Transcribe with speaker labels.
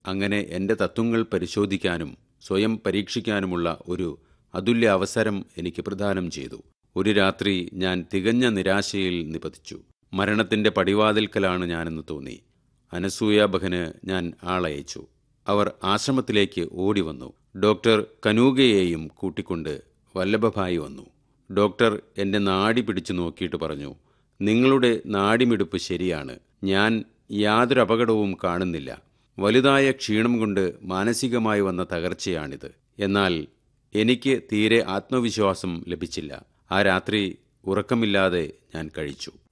Speaker 1: അങ്ങനെ എൻ്റെ തത്വങ്ങൾ പരിശോധിക്കാനും സ്വയം പരീക്ഷിക്കാനുമുള്ള ഒരു അതുല്യ അവസരം എനിക്ക് പ്രദാനം ചെയ്തു ഒരു രാത്രി ഞാൻ തികഞ്ഞ നിരാശയിൽ നിപതിച്ചു മരണത്തിൻ്റെ പടിവാതിൽക്കലാണ് ഞാനെന്ന് തോന്നി അനസൂയാബഹന് ഞാൻ ആളയച്ചു അവർ ആശ്രമത്തിലേക്ക് ഓടി വന്നു ഡോക്ടർ കനൂകയെയും കൂട്ടിക്കൊണ്ട് വല്ലഭഭായി വന്നു ഡോക്ടർ എൻ്റെ നാടി പിടിച്ചു നോക്കിയിട്ട് പറഞ്ഞു നിങ്ങളുടെ നാടിമിടിപ്പ് ശരിയാണ് ഞാൻ യാതൊരു അപകടവും കാണുന്നില്ല വലുതായ ക്ഷീണം കൊണ്ട് മാനസികമായി വന്ന തകർച്ചയാണിത് എന്നാൽ എനിക്ക് തീരെ ആത്മവിശ്വാസം ലഭിച്ചില്ല ആ രാത്രി ഉറക്കമില്ലാതെ ഞാൻ കഴിച്ചു